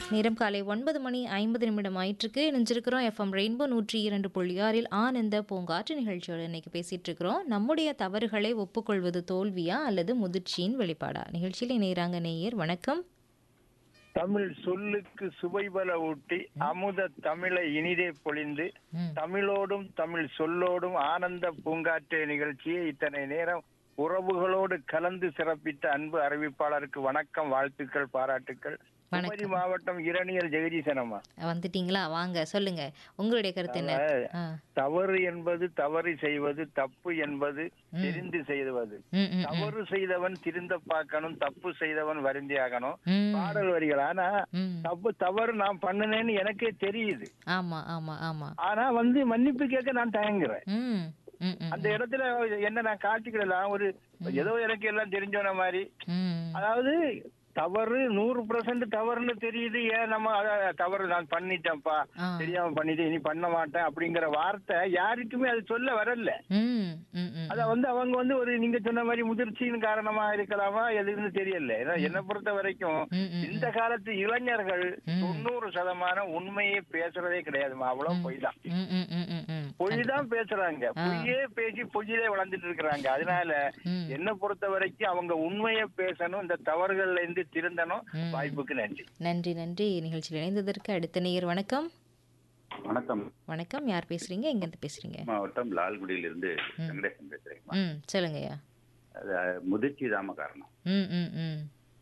நேரம் காலை ஒன்பது மணி ஐம்பது நிமிடம் ஆயிட்டிருக்கு இணைஞ்சிருக்கிறோம் எஃப்எம் ரெயின்போ நூற்றி இரண்டு புள்ளி ஆறில் ஆனந்த பூங்காற்று நிகழ்ச்சியோட இன்னைக்கு பேசிட்டு இருக்கிறோம் நம்முடைய தவறுகளை ஒப்புக்கொள்வது தோல்வியா அல்லது முதிர்ச்சியின் வெளிப்பாடா நிகழ்ச்சியில் இணையறாங்க நேயர் வணக்கம் தமிழ் சொல்லுக்கு சுவைபல ஊட்டி அமுத தமிழை இனிதே பொழிந்து ம். தமிழோடும் தமிழ் சொல்லோடும் ஆனந்த பூங்காற்று நிகழ்ச்சியை இத்தனை நேரம் உறவுகளோடு கலந்து சிறப்பித்த அன்பு அறிவிப்பாளருக்கு வணக்கம் வாழ்த்துக்கள் பாராட்டுக்கள் வணக்கம். குமரி மாவட்டம் இரணியல் ஜெகதீசனம்மா வந்துட்டீங்களா வாங்க சொல்லுங்க உங்களுடைய கருத்து என்ன ஆ. தவறு என்பது தவறு செய்வது தப்பு என்பது தெரிந்து செய்வது ம், ம், ம். தவறு செய்தவன் திருந்த பார்க்கணும் தப்பு செய்தவன் வருந்தி ஆகணும் ம். பாடல் வரிகள் ஆனா ம். தப்பு தவறு நான் பண்ணுனேன்னு எனக்கே தெரியுது ஆமா ஆமா ஆமா ஆனா வந்து மன்னிப்பு கேட்க நான் தயங்குறேன் ம் ம் ம் அந்த இடத்துல என்ன நான் காட்டிக்கிடலாம் ஒரு ஏதோ எனக்கு எல்லாம் தெரிஞ்சோன மாதிரி ம் அதாவது தவறு நூறு பர்சன்ட் தவறுன்னு தெரியுது ஏன் நம்ம அத- தவறு நான் பண்ணிட்டேன்ப்பா ஆ. தெரியாம பண்ணிட்டு இனி பண்ண மாட்டேன் அப்படிங்கிற வார்த்தை யாருக்குமே அது சொல்ல வரல ம் ம் ம் அத வந்து அவங்க வந்து ஒரு நீங்க சொன்ன மாதிரி முதிர்ச்சியின் காரணமா இருக்கலாமா எதுன்னு தெரியல ஏன்னா என்னை பொறுத்த வரைக்கும் ம், ம், இந்த காலத்து இளைஞர்கள் தொண்ணூறு சதமானம் உண்மையே பேசுறதே கிடையாதுமா அவ்வளவு பொய் தான் ம் ம் ம் ம் ம் பொய் தான் பேசுறாங்க பொய்யே பேசி பொய்யிலே வளர்ந்துட்டு இருக்கிறாங்க அதனால ம். என்ன பொறுத்த வரைக்கும் அவங்க உண்மையை பேசணும் இந்த தவறுகள்ல இருந்து திருந்தணும் வாய்ப்புக்கு நன்றி நன்றி நன்றி நிகழ்ச்சியில் இணைந்ததற்கு அடுத்த நேயர் வணக்கம் வணக்கம் வணக்கம் யார் பேசுறீங்க எங்கேருந்து பேசுறீங்க மாவட்டம் லால்குடியிலிருந்து வெங்கடேசன் பேசுறேன் ம் சொல்லுங்கய்யா அது முதிர்ச்சி தாம காரணம் ம் ம் ம்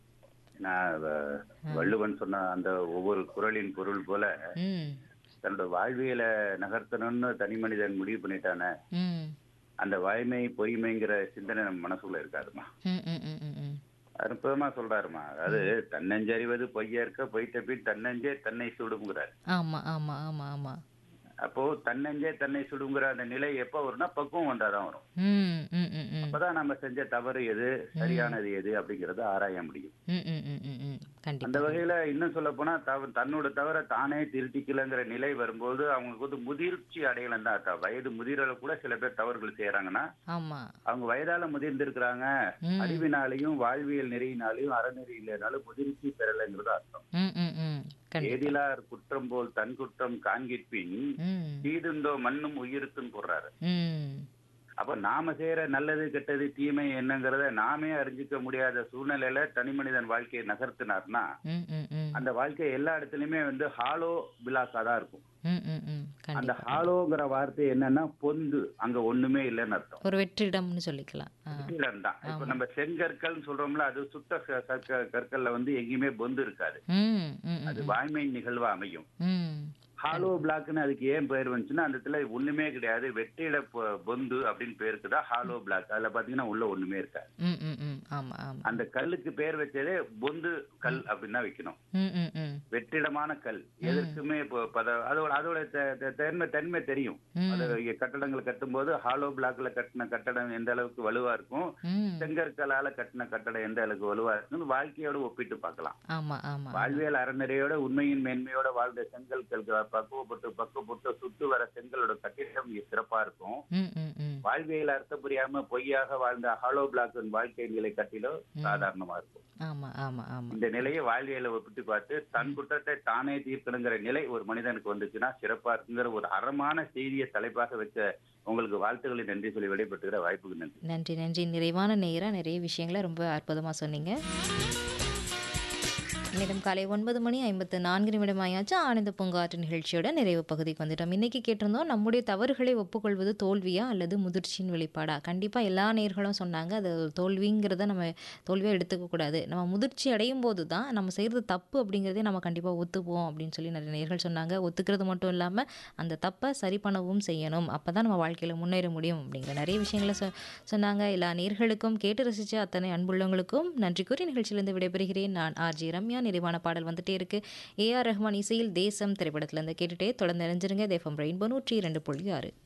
நான் வ- வள்ளுவன் சொன்ன அந்த ஒவ்வொரு குறளின் பொருள் போல ம் தன்னோட வாழ்வியலை நகர்த்தணும்னு தனி மனிதன் முடிவு பண்ணிட்டானே ம் அந்த வாய்மை பொய்மைங்கிற சிந்தனை நம்ம மனசுக்குள்ள இருக்காதுமா ம் ம் ம் ம் ம் அற்புதமா சொல்றாருமா அதாவது தன்னஞ்சறிவது பொய்யா இருக்க பொய் தப்பின் தன்னஞ்சே தன்னை சுடுங்கிறார் ஆமா ஆமா ஆமா ஆமா அப்போ தன்னஞ்சே தன்னை சுடுங்கிற அந்த நிலை எப்போ வரும்னா பக்குவம் வந்தாதான் வரும் ம் ம் ம் ம் அப்பதான் நம்ம செஞ்ச தவறு எது சரியானது எது அப்படிங்கறத ஆராய முடியும் ம் ம் ம் ம் ம் கண்டிப்பா அந்த வகையில இன்னும் சொல்ல போனா தவ- தன்னோட தவிர தானே திருத்திக்கலங்கிற நிலை வரும்போது அவங்களுக்கு வந்து முதிர்ச்சி அடையலாம் தான் அர்த்தம். வயது முதிரல கூட சில பேர் தவறுகள் செய்யறாங்கன்னா ஆமா அவங்க வயதால முதிர்ந்திருக்கிறாங்க ம். அறிவினாலையும் வாழ்வியல் நெறியினாலையும் அறநெறி இல்லைனாலும் முதிர்ச்சி பெறலைங்கிறது அர்த்தம் ம் ம் ம் கண்டிப்பா ஏதிலார் குற்றம் போல் தன் குற்றம் காண்கிற்பின் ம் தீதுண்டோ மண்ணும் உயிருக்குன்னு போடுறாரு ம் அப்ப நாம செய்யற நல்லது கெட்டது தீமை என்னங்கிறத நாமே அறிஞ்சிக்க முடியாத சூழ்நிலையில தனி மனிதன் வாழ்க்கையை நகர்த்தினார்னா ம் ம் ம் அந்த வாழ்க்கை எல்லா இடத்துலயுமே வந்து ஹாலோ பிலாஸா தான் இருக்கும் ம் ம் ம் அந்த கண்டிப்பா ஹாலோங்கிற வார்த்தை என்னன்னா பொந்து அங்க ஒண்ணுமே இல்லைன்னு அர்த்தம் ஒரு வெற்றிடம்னு சொல்லிக்கலாம் ஆ வெற்றிடம் தான் இப்ப நம்ம செங்கற்கள் சொல்றோம்ல அது சுத்த க- க- கற்கள்ல வந்து எங்கேயுமே பொந்து இருக்காது ம் ம் ம் அது வாய்மை நிகழ்வா அமையும் ம் ஹாலோ பிளாக்னு அதுக்கு ஏன் பேர் வந்துச்சுன்னா அந்த இடத்துல ஒண்ணுமே கிடையாது வெற்றிட பொ- பொந்து அப்படின்னு பேருக்கு தான் ஹாலோ பிளாக் அதுல பாத்தீங்கன்னா உள்ள ஒண்ணுமே இருக்காது ம் ம் ம் ஆமா ஆமா அந்த கல்லுக்கு பேர் வச்சதே பொந்து கல் அப்படின்னு தான் வைக்கணும் ம் ம் ம் வெற்றிடமான கல் எதற்குமே இப்போ பத- அதோட அதோட த- த- தன்மை தன்மை தெரியும் ம். அது இங்க கட்டடங்கள் கட்டும்போது ஹாலோ பிளாக்ல கட்டின கட்டடம் எந்த அளவுக்கு வலுவா இருக்கும் ம் செங்கற்களால கட்டின கட்டடம் எந்த அளவுக்கு வலுவா இருக்குன்னு வாழ்க்கையோட ஒப்பிட்டு பார்க்கலாம் ஆமா ஆமா வாழ்வியல் அறநிறையோட உண்மையின் மேன்மையோட வாழ்ந்த செங்கற்கள் பக்குவப்பட்டு பக்குவப்பட்டு சுட்டு வர செங்கலோட கட்டிடம் இங்க சிறப்பா இருக்கும் ம் ம் ம் வாழ்வியல் அர்த்தம் புரியாம பொய்யாக வாழ்ந்த ஹாலோ பிளாக் வாழ்க்கை நிலை கட்டிலும் சாதாரணமா இருக்கும் ஆமா ஆமா ஆமா இந்த நிலையை வாழ்வியலை ஒப்பிட்டு பார்த்து தன் குற்றத்தை தானே தீர்க்கணுங்கிற நிலை ஒரு மனிதனுக்கு வந்துச்சுன்னா சிறப்பா இருக்குங்கிற ஒரு அறமான செய்தியை தலைப்பாக வச்ச உங்களுக்கு வாழ்த்துக்களை நன்றி சொல்லி விடைபெற்றுகிற வாய்ப்புக்கு நன்றி நன்றி நன்றி நிறைவான நேரா நிறைய விஷயங்களை ரொம்ப அற்புதமா சொன்னீங்க நேரம் காலை ஒன்பது மணி ஐம்பத்து நான்கு நிமிடம் ஆயாச்சு ஆனந்த பூங்காற்று நிகழ்ச்சியோட நிறைவு பகுதிக்கு வந்துட்டோம் இன்னைக்கு கேட்டிருந்தோம் நம்முடைய தவறுகளை ஒப்புக்கொள்வது தோல்வியா அல்லது முதிர்ச்சியின் வெளிப்பாடா கண்டிப்பாக எல்லா நேர்களும் சொன்னாங்க அது ஒரு தோல்விங்கிறத நம்ம தோல்வியாக எடுத்துக்க கூடாது நம்ம முதிர்ச்சி அடையும் போது தான் நம்ம செய்கிறது தப்பு அப்படிங்கிறதே நம்ம கண்டிப்பாக ஒத்துப்போம் அப்படின்னு சொல்லி நிறைய நேர்கள் சொன்னாங்க ஒத்துக்கிறது மட்டும் இல்லாமல் அந்த தப்பை சரி பண்ணவும் செய்யணும் அப்போ தான் நம்ம வாழ்க்கையில் முன்னேற முடியும் அப்படிங்கிற நிறைய விஷயங்களை சொ சொன்னாங்க எல்லா நேர்களுக்கும் கேட்டு ரசித்த அத்தனை அன்புள்ளவங்களுக்கும் நன்றி கூறி நிகழ்ச்சியிலிருந்து விடைபெறுகிறேன் நான் ஆர்ஜி ரம்யா நிறைவான பாடல் வந்துட்டே இருக்கு ஏஆர் ரஹ்மான் இசையில் தேசம் திரைப்படத்திலிருந்து கேட்டுட்டே தொடர்ந்து இணைஞ்சிருங்க தேஃபம் ரெயின்போ நூற்றி இரண்டு புள்ளி ஆறு